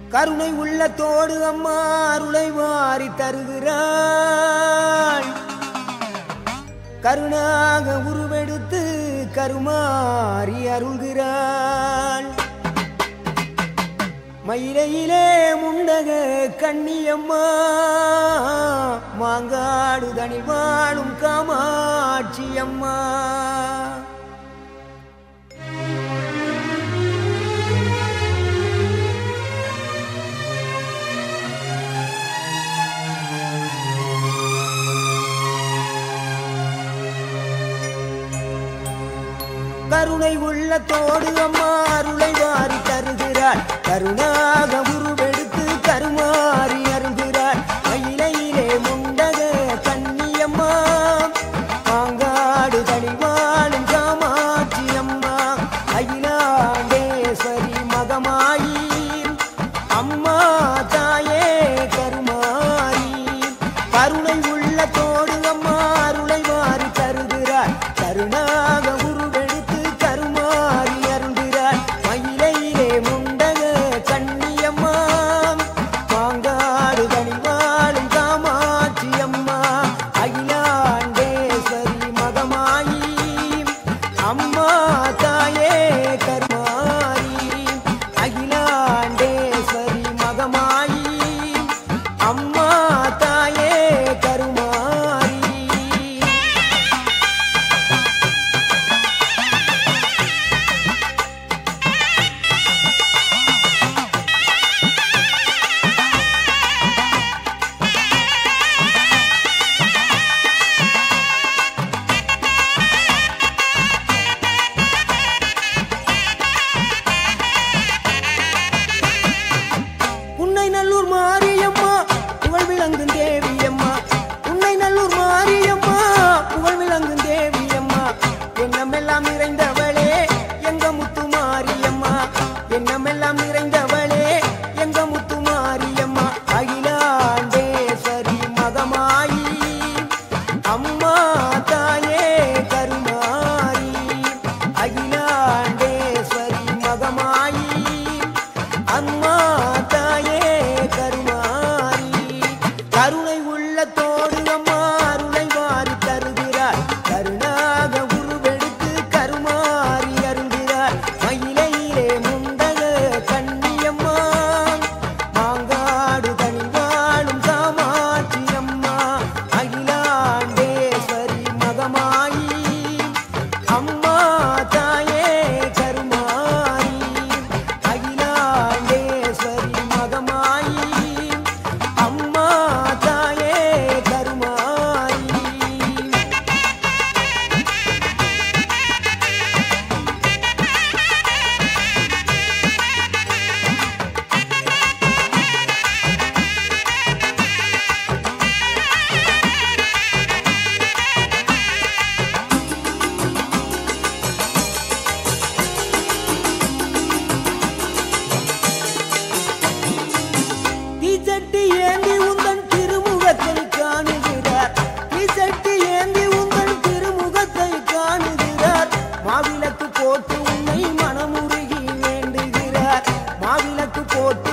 கருணை உள்ளத்தோடு அம்மா அருளை வாரி தருகிறாள் கருணாக உருவெடுத்து கருமாறி அருள்கிறாள் மயிலையிலே முண்டக கண்ணியம்மா மாங்காடு தனி வாழும் காமாட்சி அம்மா கருணை உள்ளத்தோடு அம்மா அருளை வாரி தருகிறாள் கருணாக உருவெடுத்து கருமாறி அருள்கிறாள் மயிலையிலே முண்டக கண்ணியம்மா மாங்காடு தனிவாழும் காமாட்சி அம்மா அகிலாண்டேஸ்வரி மகமாயி அம்மா தாயே கருமாரி கருணை உள்ளத்தோடு அம்மா அருளை மாறி தருகிறாள் கருணாக உருவெடுத்து கருமாறி அருள்கிறாள் மயிலையிலே முண்டக கண்ணியம்மா மாங்காடு கனிவாளும் காமாட்சி அம்மா அகிலாண்டேஸ்வரி மகமாயி அம்மா தாயே கருமாரி அகிலாண்டேஸ்வரி மகமாயி அம்மா தாயே கருமாரி உன்னை நல்லூர் மாரியம்மா புகழ் விளங்கும் தேவியம்மா உன்னை நல்லூர் மாரியம்மா புகழ் விளங்கும் தேவியம்மா எண்ணமெல்லாம் நிறைந்தவளே எங்க முத்து மாரியம்மா எண்ணமெல்லாம் நிறைந்தவளே எங்க முத்து மாரியம்மா அகிலாண்டேஸ்வரி மகமாயி அம்மா தாயே கருமாரி அகிலாண்டேஸ்வரி மகமாயி அம்மா தாயே கருமாரி கருணை உள்ளத்தோடு அம்மா அருளை வாரி தருகிறார் கருணாக உருவெடுத்து கருமாறி அருள்கிறார் மயிலையிலே முண்டக கண்ணியம்மா மாங்காடு தனி வாழும் காமாட்சி அம்மா அகிலாண்டேஸ்வரி மகமாயி அம்மா தாயே கருமாரி அகிலாண்டேஸ்வரி மகமாயி அம்மா தாயே கருமாரி தீச்சட்டி ஏந்தி உந்தன் திருமுகத்தை காணுகிறார் தீச்சட்டி ஏந்தி உந்தன் திருமுகத்தை காணுகிறார் மாவிளக்கு போட்டு உன்னை மனமுருகி வேண்டுகிறார் மாவிளக்கு போட்டு